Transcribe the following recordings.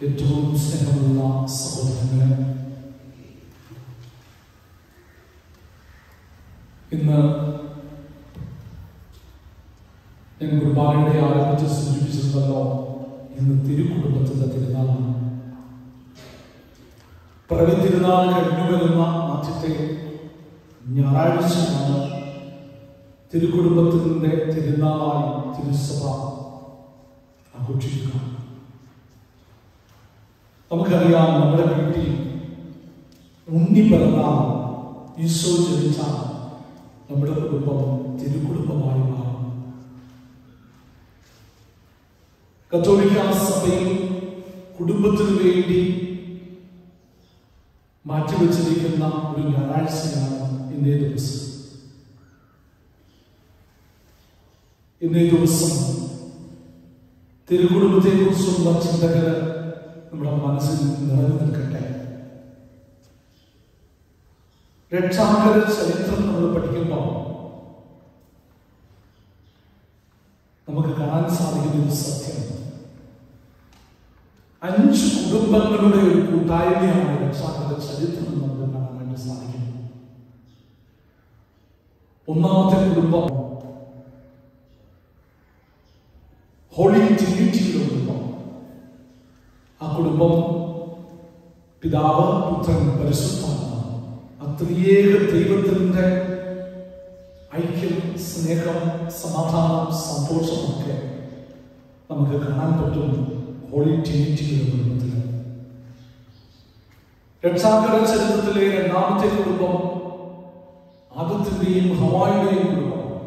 ഏറ്റവും സ്നേഹമുള്ള സഹോദരങ്ങളെ ഇന്ന് ഞാൻ കുർബാനയുടെ ആരംഭിച്ച് സൂചിപ്പിച്ചിരുന്നല്ലോ ഇന്ന് തിരുക്കുടുംബത്തിന്റെ തിരുനാളാണ് പ്രവി തിരുനാൾ കഴിഞ്ഞു വരുന്ന ആദ്യത്തെ ഞായറാഴ്ചയാണ് തിരുക്കുടുംബത്തിന്റെ തിരുനാളായി തിരുസഭ ആഘോഷിക്കുക നമുക്കറിയാം നമ്മുടെ വീട്ടിൽ ഉണ്ണി പിറന്നാൾ ഈശോ ജനിച്ച നമ്മുടെ കുടുംബം തിരുക്കുടുംബമായി മാറും കത്തോലിക്ക സഭയിൽ കുടുംബത്തിനു വേണ്ടി മാറ്റിവെച്ചിരിക്കുന്ന ഒരു ഞായറാഴ്ചയാണ് ഇന്നേ ദിവസം ഇന്നേ ദിവസം തിരുക്കുടുംബത്തെ കുറിച്ചുള്ള ചിന്തകൾ നമ്മുടെ മനസ്സിൽ നിറഞ്ഞു നിൽക്കട്ടെ രക്ഷാകര ചരിത്രം നമ്മൾ പഠിക്കുമ്പോൾ നമുക്ക് കാണാൻ സാധിക്കുന്ന ഒരു സത്യം അഞ്ച് കുടുംബങ്ങളുടെ ഒരു കൂട്ടായ്മയാണ് രക്ഷാകര ചരിത്രം എന്ന് നമുക്ക് കാണാൻ വേണ്ടി സാധിക്കുന്നത് ഒന്നാമത്തെ കുടുംബം ഹോളി ട്രിനിറ്റിയുടെ കുടുംബം ആ കുടുംബം പിതാവ് പുത്രൻ പരിശുദ്ധമാണ് ആ ത്രിയേക ദൈവത്തിന്റെ ഐക്യം സ്നേഹം സമാധാനം സന്തോഷമൊക്കെ നമുക്ക് കാണാൻ പറ്റും ഹോളി ട്രിനിറ്റിയുടെ കുടുംബത്തിൽ രക്ഷാകര ചരിത്രത്തിലെ രണ്ടാമത്തെ കുടുംബം ആദത്തിന്റെയും ഹവായുടെയും കുടുംബം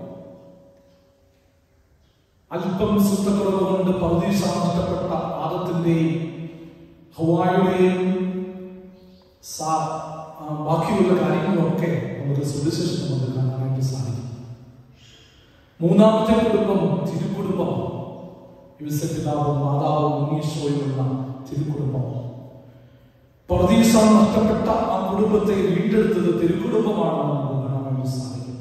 അല്പം സുത്തക്കുറവ് കൊണ്ട് പകുതീസ നഷ്ടപ്പെട്ട ആദത്തിന്റെയും ഹവായുടെയും സാ- ആ, ബാക്കിയുള്ള കാര്യങ്ങളൊക്കെ നമുക്ക് സുവിശേഷം നമുക്ക് കാണാനായിട്ട് സാധിക്കും മൂന്നാമത്തെ കുടുംബം തിരുക്കുടുംബം യുവസപിതാവും മാതാവും ഉണ്ണീശോയുമുള്ള തിരുക്കുടുംബം പർദീസ നഷ്ടപ്പെട്ട ആ കുടുംബത്തെ വീണ്ടെടുത്തത് തിരുക്കുടുംബമാണെന്ന് നമുക്ക് കാണാൻ വേണ്ടി സാധിക്കും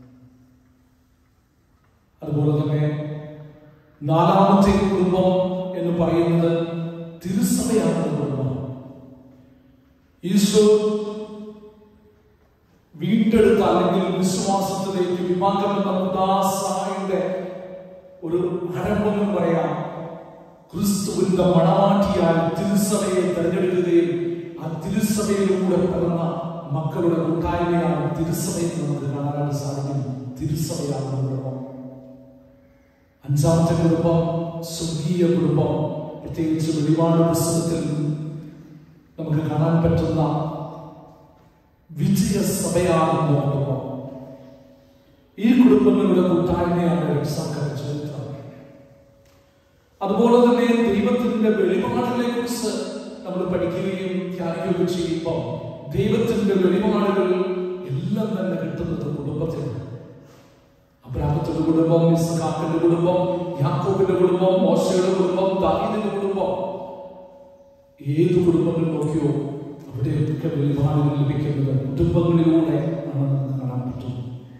അതുപോലെ തന്നെ നാലാമത്തെ കുടുംബം എന്ന് പറയുന്നത് തിരുസഭയാണ് കുടുംബം ഈശോ വീണ്ടെടുത്ത അല്ലെങ്കിൽ വിശ്വാസത്തിലേക്ക് വിഭാഗം എന്ന ഉദാസായുടെ ഒരു ആരംഭം എന്ന് പറയാം ക്രിസ്തുവിന്റെ മണവാട്ടിയായി തിരുസഭയെ തെരഞ്ഞെടുക്കുകയും ആ തിരുസഭയിലൂടെ പിറന്ന മക്കളുടെ കൂട്ടായ്മയാണ് തിരുസഭയിൽ നമുക്ക് കാണാനായിട്ട് സാധിക്കും തിരുസഭയാണ് കുടുംബം അഞ്ചാമത്തെ കുടുംബം സ്വർഗീയ കുടുംബം പ്രത്യേകിച്ച് വെളിപാട് പുസ്തകത്തിൽ നമുക്ക് കാണാൻ പറ്റുന്ന വിജയ സഭയാണ് കുടുംബം ഈ കുടുംബങ്ങളുടെ കൂട്ടായ്മയാണ് രക്ഷാകര ചരിത്രം അതുപോലെ തന്നെ ദൈവത്തിന്റെ വെളിപാടുകളെ കുറിച്ച് നമ്മൾ പഠിക്കുകയും ധ്യാനിക്കുകയും ചെയ്യുമ്പോൾ ദൈവത്തിന്റെ വെളിപാടുകൾ എല്ലാം തന്നെ കിട്ടുന്നത് കുടുംബത്തിലാണ് അബ്രാഹത്തിന്റെ കുടുംബം ഇസ്ഹാക്കിന്റെ കുടുംബം യാക്കോബിന്റെ കുടുംബം മോശയുടെ കുടുംബം ദാവീദിന്റെ കുടുംബം ഏത് കുടുംബങ്ങൾ നോക്കിയോ അവിടെയൊക്കെ വെളിപാടുകൾ ലഭിക്കുന്നത് കുടുംബങ്ങളിലൂടെ ആണ് നമുക്ക് കാണാൻ പറ്റും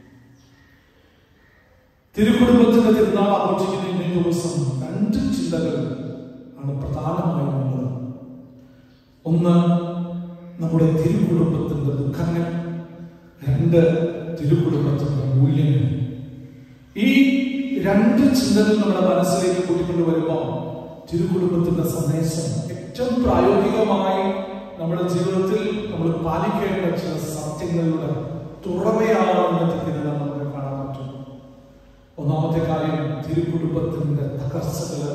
തിരുക്കുടുംബത്തിന്റെ തിരുനാൾ ആഘോഷിക്കുന്ന ഈ ദിവസം രണ്ട് ചിന്തകൾ ആണ് പ്രധാനമായും ഉള്ളത് ഒന്ന് നമ്മുടെ തിരുക്കുടുംബത്തിന്റെ ദുഃഖങ്ങൾ രണ്ട് തിരുക്കുടുംബത്തിന്റെ മൂല്യങ്ങൾ ഈ രണ്ട് ചിന്തകൾ നമ്മുടെ മനസ്സിലേക്ക് കൂട്ടിക്കൊണ്ട് വരുമ്പോൾ തിരുക്കുടുംബത്തിന്റെ സന്ദേശം ഏറ്റവും പ്രായോഗികമായി നമ്മുടെ ജീവിതത്തിൽ നമ്മൾ പാലിക്കേണ്ട ചില സത്യങ്ങളുടെ തുറവയാണ് ഇന്നത്തെ ദിനം നമുക്ക് കാണാൻ പറ്റും ഒന്നാമത്തെ കാര്യം തിരുക്കുടുംബത്തിന്റെ തകർച്ചകള്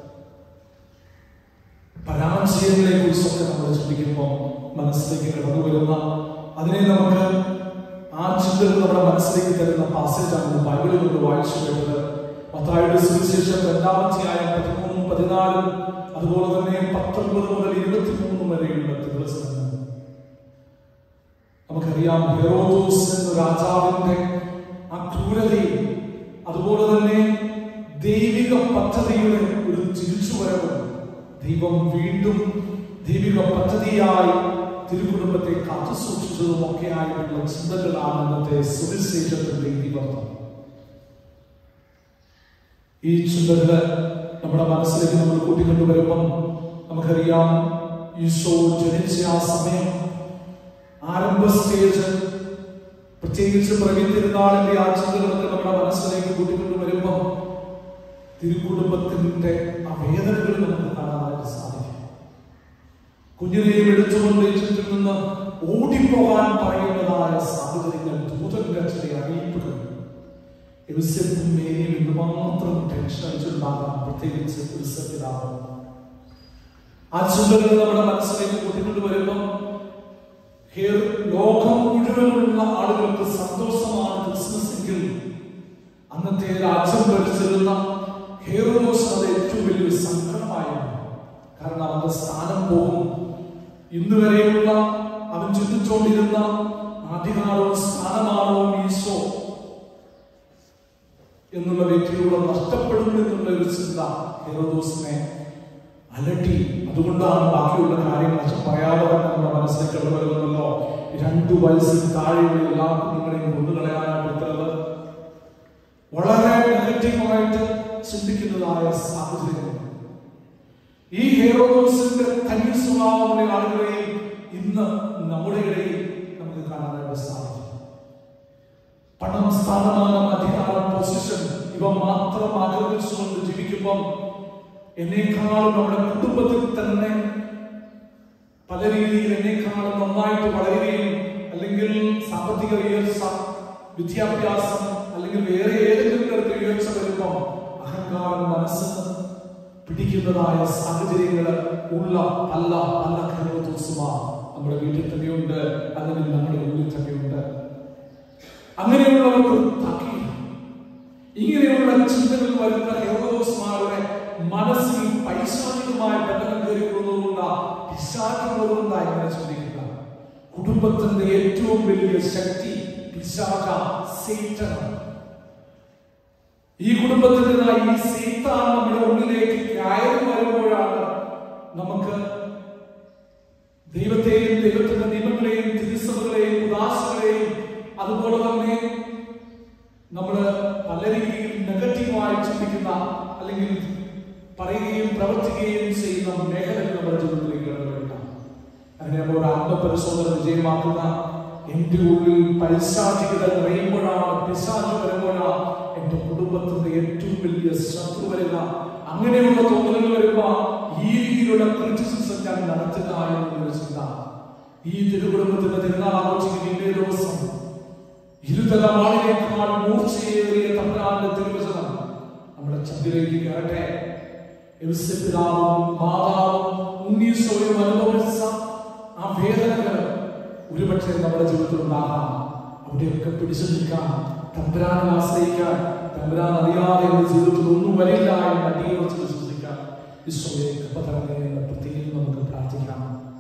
പരാജയങ്ങളെ കുറിച്ചൊക്കെ നമ്മൾ ചിന്തിക്കുമ്പോൾ മനസ്സിലേക്ക് കടന്നു വരുന്ന അതിനെ നമുക്ക് ആ ചിന്തകൾ നമ്മുടെ മനസ്സിലേക്ക് തരുന്ന പാസേജാണ് ബൈബിളിൽ കൊണ്ട് വായിച്ചു കേട്ടത് മത്തായുടെ സുവിശേഷം രണ്ടാമത്തെയായ പതിമൂന്നും പതിനാലും അതുപോലെ തന്നെ പത്തൊൻപത് മുതൽ ഇരുപത്തിമൂന്ന് വരെയുള്ള ദിവസങ്ങൾ നമുക്കറിയാം ഹെറോദോസ് എന്ന രാജാവിന്റെ ആ ക്രൂരതയും അതുപോലെ തന്നെ ദൈവിക പദ്ധതിയുടെ ഒരു തിരിച്ചുവരവ് ദൈവം വീണ്ടും ദൈവിക പദ്ധതിയായി തിരുക്കുടുംബത്തെ കാത്തു സൂക്ഷിച്ചതും ഒക്കെ ആയിട്ടുള്ള ചിന്തകളാണ് ഇന്നത്തെ സുവിശേഷത്തിന്റെ ഇതിവർത്ഥം ഈ ചിന്തകള് നമ്മുടെ മനസ്സിലേക്ക് നമ്മൾ കൂട്ടിക്കൊണ്ടുവരുമ്പം നമുക്കറിയാം ഈശോ ജനിച്ച ആ സമയം ആരംഭ സ്റ്റേജ് പ്രത്യേകിച്ച് പ്രവീത്തിരുന്നാളിന്റെ ആ ചിന്തകളൊക്കെ നമ്മുടെ മനസ്സിലേക്ക് കൂട്ടിക്കൊണ്ട് വരുമ്പോൾ തിരുക്കുടുംബത്തിന്റെ ആ വേദനകൾ നമുക്ക് കാണാനായിട്ട് സാധിക്കും കുഞ്ഞിനെയും എടുത്തുകൊണ്ട് ഈജിപ്തിൽ നിന്ന് ഓടിപ്പോകാൻ പറയുന്നതായ സാഹചര്യങ്ങൾ ദൂതന്റെ ചില അറിയിപ്പുകൾ യൂസഫും മേരിയും എന്തുമാത്രം ടെൻഷൻ അടിച്ചിട്ടുണ്ടാകാം പ്രത്യേകിച്ച് യൂസഫിനാണ് ആ ചിന്തകൾ നമ്മുടെ മനസ്സിലേക്ക് കൂട്ടിക്കൊണ്ട് വരുമ്പം ഹേർ ലോകം മുഴുവനുള്ള ആളുകൾക്ക് സന്തോഷമാണ് ക്രിസ്മസ് എങ്കിൽ അന്നത്തെ രാജ്യം ഭരിച്ചിരുന്ന ഹേറോസ് അത് ഏറ്റവും വലിയൊരു സങ്കടമായിരുന്നു കാരണം അവന്റെ സ്ഥാനം പോകും ഇന്ന് വരെയുള്ള അവൻ ചിന്തിച്ചുകൊണ്ടിരുന്ന അധികാരവും സ്ഥാനമാണോ ഈശോ എന്നുള്ള വ്യക്തിയുടെ നഷ്ടപ്പെടും എന്നുള്ള ഒരു ചിന്ത ഹെറോദോസിനെ അലട്ടി അതുകൊണ്ടാണ് ബാക്കിയുള്ള കാര്യങ്ങൾ അച്ഛൻ പറയാതെ തന്നെ നമ്മുടെ മനസ്സിലേക്ക് കടന്നു വരുന്നല്ലോ രണ്ടു വയസ്സിൽ താഴെയുള്ള എല്ലാ കുഞ്ഞുങ്ങളെയും കൊന്നുകളയാനാണ് ഉത്തരവ് വളരെ നെഗറ്റീവായിട്ട് ചിന്തിക്കുന്നതായ സാഹചര്യങ്ങൾ ഈ ഹെറോദോസിന്റെ തനി സ്വഭാവമുള്ള ആളുകളെയും ഇന്ന് നമ്മുടെ ഇടയിൽ നമുക്ക് കാണാനായിട്ട് സാധിക്കും പണം സ്ഥാനമാനം അധികാരം പൊസിഷൻ ഇവ മാത്രം ആഗ്രഹിച്ചുകൊണ്ട് ജീവിക്കുമ്പം എന്നേക്കാളും നമ്മുടെ കുടുംബത്തിൽ തന്നെ പല രീതിയിൽ എന്നേക്കാളും നന്നായിട്ട് വളരുകയും അല്ലെങ്കിൽ സാമ്പത്തിക ഉയർച്ച വിദ്യാഭ്യാസം അല്ലെങ്കിൽ വേറെ ഏതെങ്കിലും തരത്തിൽ ഉയർച്ച വരുമ്പം അഹങ്കാരം മനസ്സിന് പിടിക്കുന്നതായ സാഹചര്യങ്ങൾ ഉള്ള പല പല ദിവസമാ നമ്മുടെ വീട്ടിൽ തന്നെയുണ്ട് അങ്ങനെ നമ്മുടെ ഉള്ളിൽ തന്നെയുണ്ട് അങ്ങനെയുള്ളവർക്ക് താക്കീത് ഇങ്ങനെയുള്ള ചിന്തകൾ വരുന്ന ഹെറോദോസ്മാരുടെ മനസ്സിൽ പൈശാചികമായ ബന്ധനം കയറിക്കൊള്ളുന്ന പിശാചുള്ളതുകൊണ്ടായി ഇങ്ങനെ ചിന്തിക്കുക കുടുംബത്തിന്റെ ഏറ്റവും വലിയ ശക്തി പിശാച സേറ്റനാണ് ഈ കുടുംബത്തിൽ ഈ സീത്താൻ നമ്മുടെ ഉള്ളിലേക്ക് കയറി വരുമ്പോഴാണ് നമുക്ക് ദൈവത്തെയും ദൈവത്തിന്റെ നിയമങ്ങളെയും തിരിസഭകളെയും ഉദാസകളെയും അതുപോലെ തന്നെ നമ്മൾ പല രീതിയിൽ നെഗറ്റീവായി ചിന്തിക്കുന്ന അല്ലെങ്കിൽ പറയുകയും പ്രവർത്തിക്കുകയും ചെയ്യുന്ന മേഖലകൾ നമ്മുടെ ജീവിതത്തിലേക്ക് കടന്നു വരിക അങ്ങനെ നമ്മൾ ഒരു ആത്മപരിശോധന വിജയമാക്കുന്ന എന്റെ ഉള്ളിൽ പൈശാചികത നിറയുമ്പോഴാണ് പിശാച് വരുമ്പോഴാണ് എന്റെ കുടുംബത്തിന്റെ ഏറ്റവും വലിയ ശത്രു വരിക അങ്ങനെയുള്ള തോന്നലുകൾ വരുമ്പോ ഈ രീതിയിലുള്ള ക്രിറ്റിസിസം ഞാൻ നടത്തുക എന്നുള്ള ചിന്ത ഈ തിരുകുടുംബത്തിന്റെ തിരുനാൾ ആഘോഷിക്കുന്ന ഇന്നേ ദിവസം ഇരുതലമാളിനേക്കാൾ മൂർച്ചയേറിയ തമ്പുരാന്റെ തിരുവചനം നമ്മുടെ ചന്ദ്രയിലേക്ക് കയറട്ടെ യൗസപിതാവും മാതാവും ഉണ്ണീശോയും അനുഭവിച്ച ആ വേദനകൾ ഒരുപക്ഷെ നമ്മുടെ ജീവിതത്തിൽ ഉണ്ടാകാം അവിടെയൊക്കെ പിടിച്ചു നിൽക്കാൻ തമ്പുരാനെ ആശ്രയിക്കാൻ തമ്പുരാൻ അറിയാതെ എന്റെ ജീവിതത്തിൽ ഒന്നും വരില്ല എന്ന് അടിയുറച്ച് വിശ്വസിക്കാൻ ഈശോയെ കൃപ തരണമേ എന്ന് പ്രത്യേകം നമുക്ക് പ്രാർത്ഥിക്കാം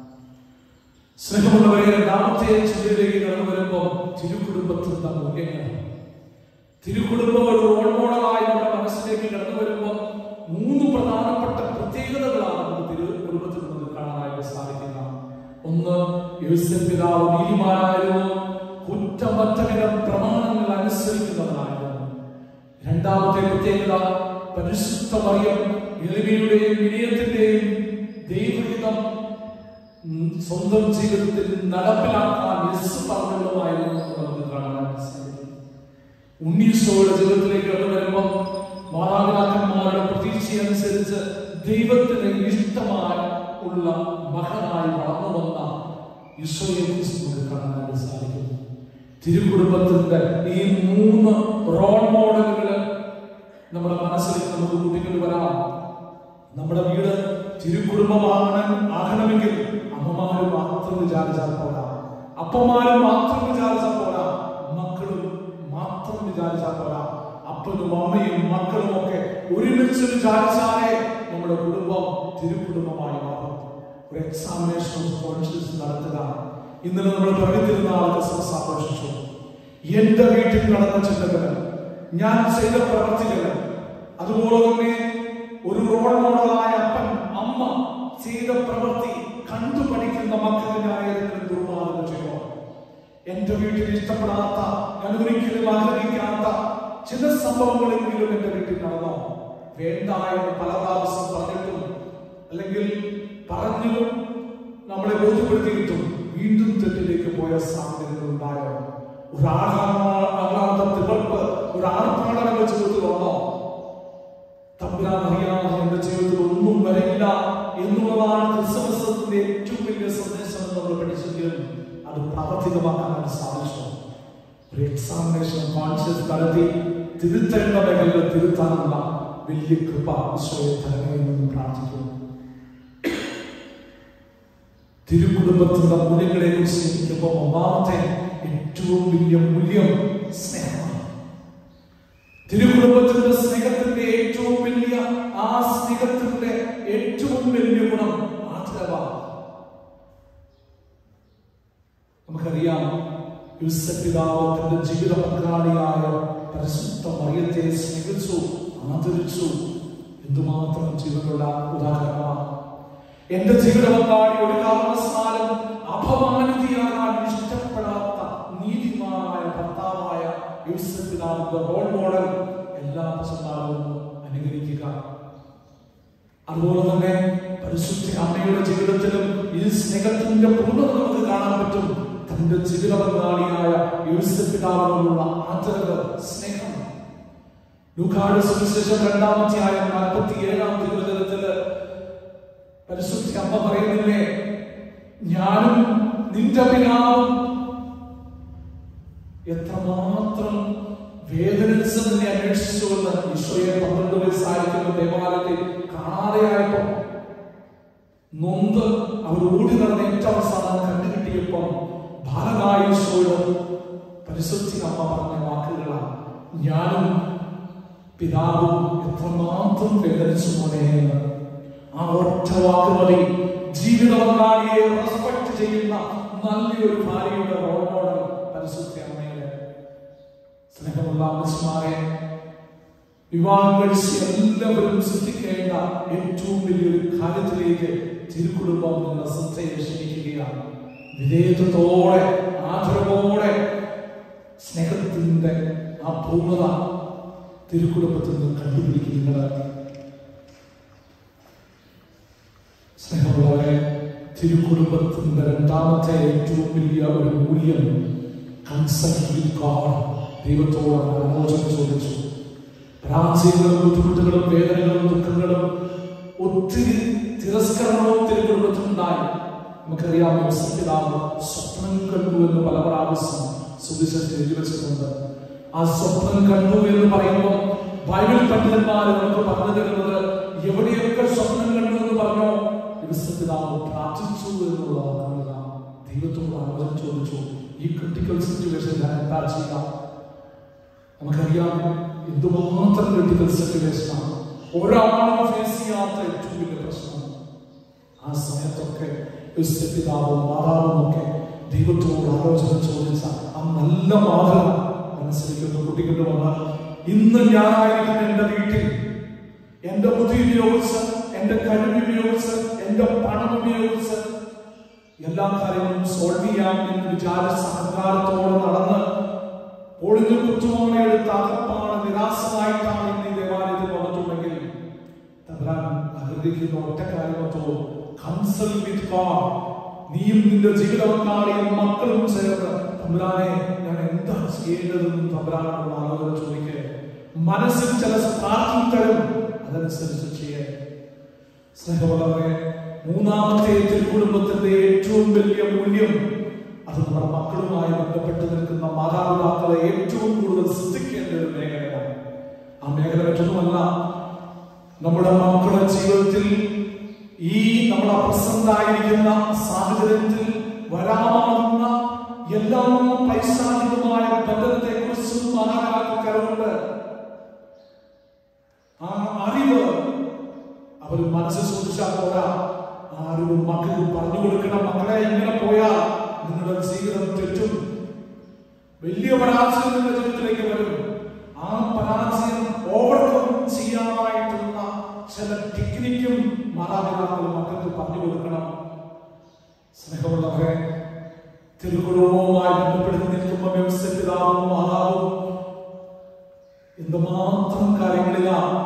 സ്നേഹമുള്ളവരെ രണ്ടാമത്തെ ചിന്തയിലേക്ക് കടന്നു വരുമ്പോൾ തിരുക്കുടുംബത്തിന്റെ മൂല്യങ്ങൾ തിരുക്കുടുംബം ഒരു റോൾ മോഡലായി നമ്മുടെ മനസ്സിലേക്ക് കടന്നു വരുമ്പോൾ മൂന്ന് പ്രധാനപ്പെട്ട പ്രത്യേകതകളാണ് നമുക്ക് തിരുക്കുടുംബത്തിൽ നമുക്ക് കാണാനായിട്ട് സാധിക്കുന്നത് ഒന്ന് യൂസഫ് പിതാവ് നീതിമാനായിരുന്നു കുറ്റമറ്റവിധം പ്രമാണങ്ങൾ അനുസരിക്കുന്നവനായിരുന്നു രണ്ടാമത്തെ പ്രത്യേകത പരിശുദ്ധ മറിയം എളിമയുടെയും വിനയത്തിന്റെയും ദൈവഹിതം ഉം, സ്വന്തം ജീവിതത്തിൽ നടപ്പിലാക്കാൻ യെസ് പറഞ്ഞതുമായിരുന്നു എന്ന് നമുക്ക് കാണാനായിട്ട് സാധിക്കും ഉണ്ണീശോയുടെ ജീവിതത്തിലേക്ക് കടന്നു വരുമ്പോൾ മാതാപിതാക്കന്മാരുടെ പ്രതീക്ഷയനുസരിച്ച് ദൈവത്തിന് ഇഷ്ടമായി ഉള്ള മകനായി വളർന്നു വന്ന ഈശോയെ കുറിച്ച് നമുക്ക് കാണാനായിട്ട് സാധിക്കും തിരുക്കുടുംബത്തിന്റെ ഈ മൂന്ന് റോൾ മോഡലുകള് നമ്മുടെ മനസ്സിലേക്ക് നമുക്ക് കൂട്ടിക്കൊണ്ട് വരാം നമ്മുടെ വീട് തിരുക്കുടുംബമാകണം ആകണമെങ്കിൽ അമ്മമാര് മാത്രം വിചാരിച്ചാൽ പോരാ അപ്പന്മാര് മാത്രം വിചാരിച്ചാൽ പോരാ മക്കളും മാത്രം വിചാരിച്ചാൽ പോരാ അപ്പനും അമ്മയും മക്കളും ഒക്കെ ഒരുമിച്ച് വിചാരിച്ചാലേ നമ്മുടെ കുടുംബം തിരുക്കുടുംബമായി മാറും ഒരു എക്സാമിനേഷൻ ഓഫ് കോൺഷ്യസ് നടത്തുക ഇന്നലെ നമ്മൾ പറഞ്ഞിരുന്ന ആൾ ക്രിസ്മസ് ആഘോഷിച്ചു എന്റെ വീട്ടിൽ നടന്ന ചിന്തകള് ഞാൻ ചെയ്ത പ്രവർത്തികള് അതുപോലെ തന്നെ ഒരു റോൾ മോഡലായ അപ്പൻ അമ്മ ചെയ്ത പ്രവൃത്തി കണ്ടു പഠിക്കുന്ന മക്കൾക്ക് ഞാൻ ഏതെങ്കിലും ദുർമാർഗം ചെയ്യോ എന്റെ വീട്ടിൽ ഇഷ്ടപ്പെടാത്ത ഞാൻ ഒരിക്കലും ആഗ്രഹിക്കാത്ത ചില സംഭവങ്ങളെങ്കിലും എന്റെ വീട്ടിൽ നടന്നോ വേണ്ട എന്ന് പല പ്രാവശ്യം പറഞ്ഞിട്ടും അല്ലെങ്കിൽ വീണ്ടും തെറ്റിലേക്ക് പോയ സാഹചര്യങ്ങൾ ഉണ്ടായോ ഒരു ആഘാത തികർപ്പ് ഒരു ആർപ്പാടം എന്റെ ജീവിതത്തിലുണ്ടോ തമ്പുരാൻ അറിയാതെ എന്റെ ജീവിതത്തിൽ ഒന്നും വരില്ല എന്നുള്ളതാണ് ക്രിസ്മസത്തിന്റെ ഏറ്റവും വലിയ സന്ദേശം എന്ന് നമ്മൾ പഠിച്ചെങ്കിലും അത് പ്രാവർത്തികമാക്കാൻ സാധിച്ചു ഒരു എക്സാമിനേഷൻ കോൺഷ്യസ് നടത്തി തിരുത്തേണ്ട മേഖലകൾ തിരുത്താനുള്ള വലിയ കൃപ ഈശോയെ തരണമേ എന്ന് പ്രാർത്ഥിക്കുന്നു തിരുക്കുടുംബത്തിന്റെ മൂല്യങ്ങളെ കുറിച്ച് ചിന്തിക്കുമ്പോൾ ഒന്നാമത്തെ ഏറ്റവും വലിയ മൂല്യം സ്നേഹമാണ് തിരുക്കുടുംബത്തിന്റെ സ്നേഹത്തിന്റെ ഏറ്റവും വലിയ ആ സ്നേഹത്തിന്റെ ഏറ്റവും വലിയ ഗുണം ആദരവാണ് നമുക്കറിയാം യുസപിതാവ് തന്റെ ജീവിത പങ്കാളിയായ പരിശുദ്ധ മറിയത്തെ സ്നേഹിച്ചു ആദരിച്ചു എന്തുമാത്രം ജീവനുള്ള ഉദാഹരണമാണ് എന്റെ ജീവിത പങ്കാളി ഒരു കാരണവശാലും അപമാനിതയാകാൻ ഇഷ്ടപ്പെടാത്ത നീതിമാനായ ഭർത്താവായ യുസപിതാവിന്റെ റോൾ മോഡൽ എല്ലാ പശുമാരും അനുകരിക്കുക അതുപോലെ തന്നെ പരിശുദ്ധ അമ്മയുടെ ജീവിതത്തിലും ഈ സ്നേഹത്തിന്റെ പൂർണ്ണത നമുക്ക് കാണാൻ പറ്റും തന്റെ ജീവിത പങ്കാളിയായ യൂസഫിതാവിനോടുള്ള ആദരവ് സ്നേഹം ലൂക്കാട് സുവിശേഷം രണ്ടാമത്തെ ആയ നാൽപ്പത്തി ഏഴാം തിരുവചനത്തില് പരിശുദ്ധ അമ്മ പറയുന്നില്ലേ ഞാനും നിന്റെ പിതാവും എത്രമാത്രം വേദനിച്ച് നിന്നെ അന്വേഷിച്ചുവെന്ന് ഈശോയെ പന്ത്രണ്ട് വയസ്സായിരിക്കുന്ന ദേവാലയത്തിൽ കാണാതെയായപ്പോ നൊന്ത് അവർ ഓടി നടന്ന ഏറ്റവും അവസാനം കണ്ടുകിട്ടിയപ്പം ഭാരതായ ഈശോയോട് പരിശുദ്ധി അമ്മ പറഞ്ഞ വാക്കുകളാണ് ഞാനും പിതാവും എത്രമാത്രം വേദനിച്ചു മോനെ എന്ന് ആ ഒറ്റ വാക്ക് മതി ജീവിത പങ്കാളിയെ റെസ്പെക്ട് ചെയ്യുന്ന നല്ലൊരു ഭാര്യയുടെ റോൾ മോഡൽ പരിശുദ്ധ അമ്മയുടെ സ്നേഹമുള്ള അമ്മമാരെ വിവാഹം കഴിച്ച് എല്ലാവരും ശ്രദ്ധിക്കേണ്ട ഏറ്റവും വലിയൊരു കാര്യത്തിലേക്ക് തിരുക്കുടുംബം നിങ്ങളുടെ ശ്രദ്ധയെ ക്ഷണിക്കുകയാണ് വിധേയത്വത്തോടെ ആദരവോടെ സ്നേഹത്തിന്റെ ആ പൂർണ്ണത തിരുക്കുടുംബത്തിൽ നിന്ന് കണ്ടുപിടിക്കുന്നത് സ്നേഹമുള്ളവരെ തിരുക്കുടുംബത്തിന്റെ രണ്ടാമത്തെ ഏറ്റവും വലിയ ഒരു മൂല്യം കൺസൾട്ട് വിത്ത് ഗോഡ് ദൈവത്തോട് ആലോചന ചോദിച്ചു പരാജയങ്ങളും ബുദ്ധിമുട്ടുകളും വേദനകളും ദുഃഖങ്ങളും ഒത്തിരി തിരസ്കരണവും തിരുക്കുടുംബത്തിലുണ്ടായി നമുക്കറിയാം യോസഫിതാവ് സ്വപ്നം കണ്ടു എന്ന് പല പ്രാവശ്യം സുവിശേഷത്തിൽ എഴുതി വെച്ചിട്ടുണ്ട് ആ സ്വപ്നം കണ്ടു എന്ന് പറയുമ്പോൾ ബൈബിൾ പണ്ഡിതന്മാർ നമുക്ക് പറഞ്ഞു തരുന്നത് എവിടെയൊക്കെ സ്വപ്നം കണ്ടു എന്ന് പറഞ്ഞോ യോസഫിതാവ് പ്രാർത്ഥിച്ചു എന്നുള്ളതാണ് കാണുക ദൈവത്തോട് ആലോചന ചോദിച്ചു ഈ ക്രിട്ടിക്കൽ സിറ്റുവേഷൻ ഞാൻ എന്താ ചെയ്യാം നമുക്കറിയാം എന്തുമാത്രം ക്രിട്ടിക്കൽ സിറ്റുവേഷനാണ് ഒരാളും ഫേസ് ചെയ്യാത്ത ഏറ്റവും വലിയ പ്രശ്നം ആ സമയത്തൊക്കെ പിതാവും മാതാവും ഒക്കെ ദൈവത്തോട് ആലോചന ചോദിച്ച ആ നല്ല മാതൃക മനസ്സിലേക്കൊന്ന് കുട്ടിക്കൊണ്ട് വന്നാൽ ഇന്ന് ഞാനായിരിക്കും എന്റെ വീട്ടിൽ എന്റെ ബുദ്ധി ഉപയോഗിച്ച് എന്റെ കഴിവ് ഉപയോഗിച്ച് എന്റെ പണം ഉപയോഗിച്ച് എല്ലാ കാര്യങ്ങളും സോൾവ് ചെയ്യാം എന്ന് വിചാരിച്ച അഹങ്കാരത്തോടെ നടന്ന് ഒളിഞ്ഞു കുത്തുമോനെ എടുത്ത് അകപ്പാണ് നിരാശമായിട്ടാണ് ഇന്ന് ഈ ദേവാലയത്തിൽ വന്നിട്ടുണ്ടെങ്കിൽ തമ്പുരാൻ ആഗ്രഹിക്കുന്ന ഒറ്റ കാര്യമത്തോ കൺസൽ വിത്ത് ഗോഡ് നീയും നിന്റെ ജീവിത പങ്കാളിയും മക്കളും ചേർന്ന് തമ്പുരാനെ ഞാൻ എന്താ ചെയ്യേണ്ടതെന്ന് തമ്പുരാനോട് ആലോചന ചോദിക്കേ മനസ്സിൽ ചില പ്രാർത്ഥിത്തരും അതനുസരിച്ച് ചെയ്യേ സ്നേഹമുള്ളവരെ മൂന്നാമത്തെ തിരുക്കുടുംബത്തിന്റെ ഏറ്റവും വലിയ മൂല്യം അത് നമ്മുടെ മക്കളുമായി ബന്ധപ്പെട്ട് നിൽക്കുന്ന മാതാപിതാക്കളെ ഏറ്റവും കൂടുതൽ ശ്രദ്ധിക്കേണ്ട ഒരു മേഖലയാണ് ആ മേഖല മറ്റൊന്നുമല്ല നമ്മുടെ മക്കളുടെ ജീവിതത്തിൽ ഈ നമ്മുടെ പ്രസന്റ് ആയിരിക്കുന്ന സാഹചര്യത്തിൽ വരാമാകുന്ന എല്ലാ പൈശാചികമായ ബന്ധത്തെ കുറിച്ചും മാതാപിതാക്കൾക്കുണ്ട് ആ അറിവ് അവർ മനസ്സിൽ സൂക്ഷിച്ചാൽ പോരാ ആ അറിവ് മക്കൾക്ക് പറഞ്ഞു കൊടുക്കണം മക്കളെ ഇങ്ങനെ പോയാൽ നിങ്ങളുടെ ജീവിതം തെറ്റും വലിയ പരാജയം നിങ്ങളുടെ ജീവിതത്തിലേക്ക് വരും ആ പരാജയം ഓവർകം ചെയ്യാനായിട്ടുള്ള ചില ടെക്നിക്കും മാതാപിതാക്കൾ മക്കൾക്ക് പറഞ്ഞു കൊടുക്കണം സ്നേഹമുള്ളവരെ തിരുക്കുടുംബവുമായി ബന്ധപ്പെടുത്തി നിൽക്കുമ്പോൾ വ്യവസ്ഥിതാവും മാതാവും എന്തുമാത്രം കാര്യങ്ങളിലാണ്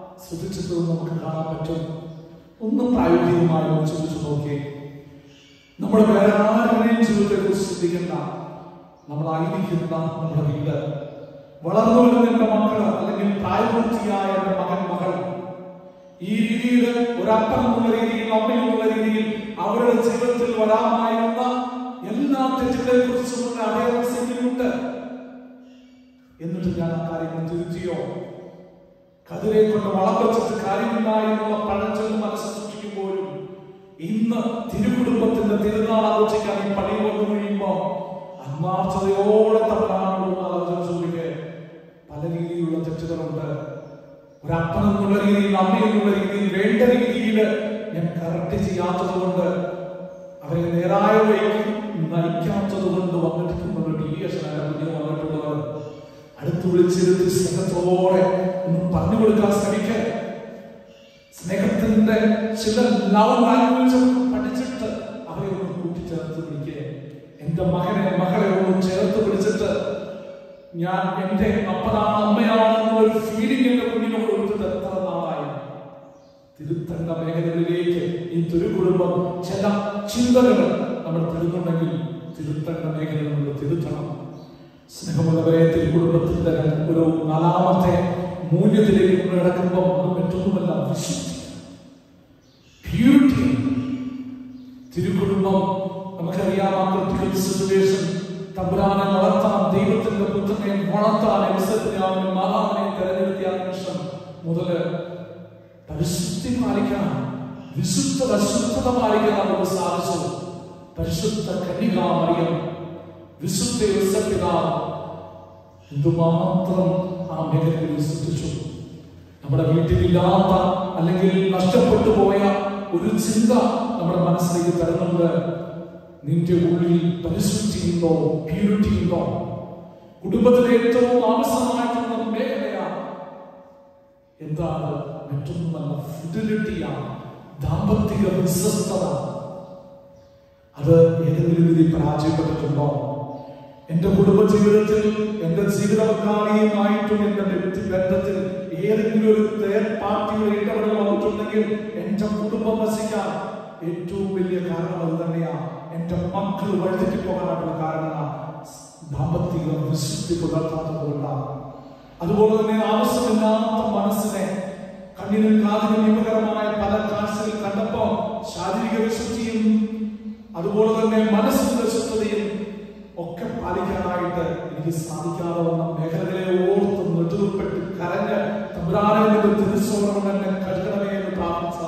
ശ്രദ്ധിച്ചത് നമുക്ക് കാണാൻ പറ്റും ഒന്ന് പ്രായോഗികമായി ഒന്ന് ചിന്തിച്ചു നോക്കിയേ നമ്മൾ വേറെ ആരുടെയും ജീവിതത്തെ കുറിച്ച് ചിന്തിക്കേണ്ട നമ്മളായിരിക്കുന്ന നമ്മുടെ വീട് വളർന്നു വരുന്ന എന്റെ മക്കള് അല്ലെങ്കിൽ പ്രായപൂർത്തിയായ എന്റെ മകൻ മകൾ ഈ രീതിയിൽ ഒരപ്പൻ എന്നുള്ള രീതിയിൽ അമ്മ എന്നുള്ള രീതിയിൽ അവരുടെ ജീവിതത്തിൽ വരാമായിരുന്ന എല്ലാ തെറ്റുകളെ കുറിച്ചുമുള്ള അടയാളമുണ്ട് എന്നിട്ട് ഞാൻ ആ കാര്യങ്ങൾ തിരുത്തിയോ കതിരെ കൊണ്ട് വളം വെച്ചിട്ട് കാര്യമില്ല എന്നുള്ള പഴഞ്ചൊല്ല് മനസ്സിൽ സൂക്ഷിക്കുമ്പോഴും ഇന്ന് തിരുകുടുംബത്തിന്റെ തിരുനാൾ ആഘോഷിക്കാൻ ഈ പണി വന്നു കഴിയുമ്പോ ആത്മാർത്ഥതയോടെ തമ്മിലാണല്ലോ ആലോചന ചോദിക്കെ പല രീതിയിലുള്ള തെറ്റുകളുണ്ട് ഒരപ്പൻ എന്നുള്ള രീതിയിൽ അമ്മ എന്നുള്ള രീതിയിൽ വേണ്ട രീതിയിൽ ഞാൻ കറക്റ്റ് ചെയ്യാത്തത് കൊണ്ട് അവരെ നേരായ വഴിക്ക് നയിക്കാത്തത് കൊണ്ട് വന്നിരിക്കുന്നത് ഡീവിയേഷനായ മുന്നിൽ വന്നിട്ടുള്ളവർ അടുത്ത് വിളിച്ചിരുത്തി സ്നേഹത്തോടെ ഒന്ന് പറഞ്ഞു കൊടുക്കാൻ ശ്രമിക്കുക സ്നേഹത്തിന്റെ ചില ലവ് ലാംഗ്വേജ് പഠിച്ചിട്ട് അവരെ ഒന്ന് കൂട്ടിച്ചേർത്ത് പിടിക്കുക എന്റെ മകനെ മകളെ ഒന്ന് ചേർത്ത് പിടിച്ചിട്ട് ഞാൻ എന്റെ അപ്പനാണ് അമ്മയാണ് എന്നുള്ള ഫീലിംഗ് എന്റെ കുഞ്ഞിനോട് കൊടുത്തിട്ട് എത്ര നാളായി തിരുത്തേണ്ട മേഖലകളിലേക്ക് ഈ തിരുകുടുംബം ചില ചിന്തകൾ നമ്മൾ തിരുന്നുണ്ടെങ്കിൽ തിരുത്തേണ്ട മേഖലകൾ നമ്മൾ തിരുത്തണം സ്നേഹമുള്ളവരെ തിരുകുടുംബത്തിന്റെ ഒരു നാലാമത്തെ മൂല്യത്തിലേക്ക് നമ്മൾ കിടക്കുമ്പോൾ അത് മറ്റൊന്നുമല്ല വിശുദ്ധി പ്യൂരിറ്റി തിരുകുടുംബം നമുക്കറിയാം ആ ക്രിട്ടിക്കൽ സിറ്റുവേഷൻ തമ്പുരാനെ വളർത്താൻ ദൈവത്തിന്റെ പുത്രനെ വളർത്താൻ എലിസബത്തിനെ അവനെ മാതാവിനെ തെരഞ്ഞെടുത്തിയ ആ നിമിഷം മുതല് പരിശുദ്ധി പാലിക്കാൻ വിശുദ്ധ അശുദ്ധത പാലിക്കാൻ അവർക്ക് സാധിച്ചു പരിശുദ്ധ കന്യകാമറിയം വിശുദ്ധ യോസപിതാവ് എന്തുമാത്രം ആ മേഖലയിൽ വിശ്വസിച്ചു നമ്മുടെ വീട്ടിലില്ലാത്ത അല്ലെങ്കിൽ നഷ്ടപ്പെട്ടു പോയ ഒരു ചിന്ത നമ്മുടെ മനസ്സിലേക്ക് തരുന്നുണ്ട് നിന്റെ ഉള്ളിൽ പരിശുദ്ധിയുണ്ടോ പ്യൂരിറ്റി ഉണ്ടോ കുടുംബത്തിലെ ഏറ്റവും ആവശ്യമായിട്ടുള്ള മേഖലയാണ് എന്താണ് മറ്റൊന്നുമല്ല ഫിഡിലിറ്റിയാണ് ദാമ്പത്തിക വിശ്വസ്തത അത് ഏതെങ്കിലും രീതി പരാജയപ്പെട്ടിട്ടുണ്ടോ എന്റെ കുടുംബ ജീവിതത്തിൽ എന്റെ ജീവിത പങ്കാളിയുമായിട്ടും എന്റെ വ്യക്തി ബന്ധത്തിൽ ഏതെങ്കിലും ഒരു തേർഡ് പാർട്ടിയുടെ ഇടപെടൽ വന്നിട്ടുണ്ടെങ്കിൽ എന്റെ കുടുംബം നശിക്കാൻ ഏറ്റവും വലിയ കാരണം അത് തന്നെയാണ് എന്റെ മക്കൾ വഴിതെറ്റി പോകാനായിട്ടുള്ള കാരണം ദാമ്പത്തിക വിശുദ്ധി പുലർത്താത്തത് കൊണ്ടാണ് അതുപോലെ തന്നെ ആവശ്യമില്ലാത്ത മനസ്സിനെ കണ്ണിനും കാതിനും നിയമകരമായ പല കാഴ്ചകൾ കണ്ടപ്പോ ശാരീരിക വിശുദ്ധിയും അതുപോലെ തന്നെ മനസ്സിന്റെ വിശുദ്ധതയും ഒക്കെ പാലിക്കാനായിട്ട് എനിക്ക് സാധിക്കാതെ വന്ന മേഖലകളെ ഓർത്ത് നെടുപ്പെട്ട് കരഞ്ഞ് തമ്പുരാനെ നിന്ന് തിരിച്ചോടണം എന്നെ കഴുകണമേ എന്ന് പ്രാർത്ഥിച്ച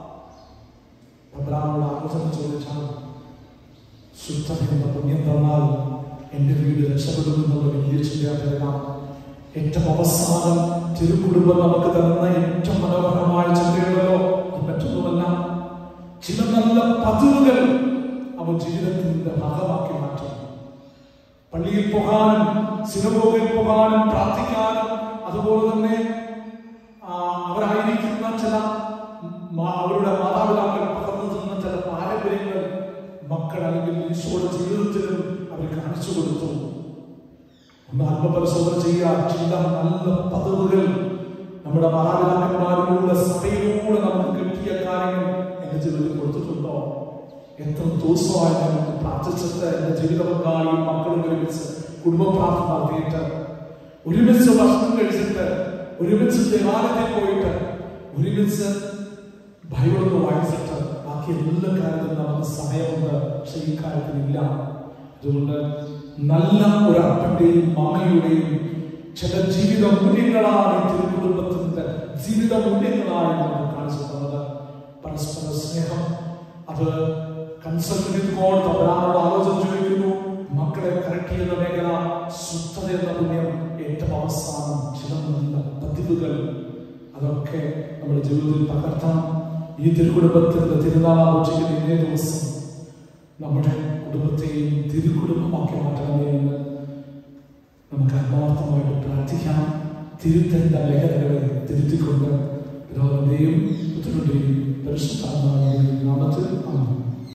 തമ്പുരാനോട് ആലോചന ചോദിച്ചാൽ ശുദ്ധമെന്ന പുണ്യം തന്നാൽ എന്റെ വീട് രക്ഷപ്പെടുമെന്നുള്ള വലിയ ചിന്തയാതെല്ലാം ഏറ്റവും അവസാനം തിരുക്കുടുംബം നമുക്ക് തരുന്ന ഏറ്റവും മനോഹരമായ ചിന്തയുണ്ടല്ലോ അത് മറ്റൊന്നുമല്ല ചില നല്ല പതിവുകൾ അവ ജീവിതത്തിന്റെ ഭാഗമാക്കി മാറ്റും പള്ളിയിൽ പോകാനും സിനഗോഗിൽ പോകാനും പ്രാർത്ഥിക്കാനും അതുപോലെ തന്നെ ആ, അവരായിരിക്കുന്ന ചില മ- അവരുടെ മാതാപിതാക്കൾ പകർന്നു തന്ന ചില പാരമ്പര്യങ്ങൾ മക്കൾ അല്ലെങ്കിൽ ഈശോയുടെ ജീവിതത്തിലും അവർ കാണിച്ചു കൊടുത്തു ഒന്ന് ആത്മപരിശോധന ചെയ്യാൻ ചില നല്ല പതിവുകൾ നമ്മുടെ മാതാപിതാക്കന്മാരിലൂടെ സഭയിലൂടെ നമുക്ക് കിട്ടിയ കാര്യങ്ങൾ എന്റെ ജീവിതത്തിൽ കൊടുത്തിട്ടുണ്ടോ എത്ര ദിവസമായി ഞങ്ങൾക്ക് പ്രാർത്ഥിച്ചിട്ട് എന്റെ ജീവിത പങ്കാളിയും മക്കളും ഒരുമിച്ച് കുടുംബ പ്രാർത്ഥന നടത്തിയിട്ട് ഒരുമിച്ച് ഭക്ഷണം കഴിച്ചിട്ട് ഒരുമിച്ച് ദേവാലയത്തിൽ പോയിട്ട് ഒരുമിച്ച് ബൈബിളൊന്ന് വായിച്ചിട്ട് ബാക്കി എല്ലാ കാര്യത്തിലും നമുക്ക് സമയമുണ്ട് പക്ഷെ ഈ കാര്യത്തിലില്ല അതുകൊണ്ട് നല്ല ഒരു അപ്പന്റെയും അമ്മയുടെയും ചില ജീവിത മൂല്യങ്ങളാണ് ഈ തിരുക്കുടുംബത്തിന്റെ ജീവിത മൂല്യങ്ങളാണ് നമുക്ക് കാണിച്ചു തന്നത് പരസ്പര സ്നേഹം അത് കൺസൾട്ട് വിത്ത് ഗോഡ് തമ്പുരാനോട് ആലോചന ചോദിക്കുന്നു മക്കളെ കറക്റ്റ് ചെയ്യുന്ന മേഖല ശുദ്ധത എന്ന പുണ്യം ഏറ്റവും അവസാനം ചില നല്ല പതിവുകൾ അതൊക്കെ നമ്മുടെ ജീവിതത്തിൽ പകർത്താം ഈ തിരുക്കുടുംബത്തിന്റെ തിരുനാൾ ആഘോഷിക്കുന്ന ഇന്നേ ദിവസം നമ്മുടെ കുടുംബത്തെയും തിരുക്കുടുംബമാക്കി മാറ്റണമേ എന്ന് നമുക്ക് ആത്മാർത്ഥമായിട്ട് പ്രാർത്ഥിക്കാം തിരുത്തേണ്ട മേഖലകളെ തിരുത്തിക്കൊണ്ട് പിതാവിന്റെയും പുത്രന്റെയും പരിശുദ്ധാത്മാവിന്റെയും നാമത്തിൽ ആമേൻ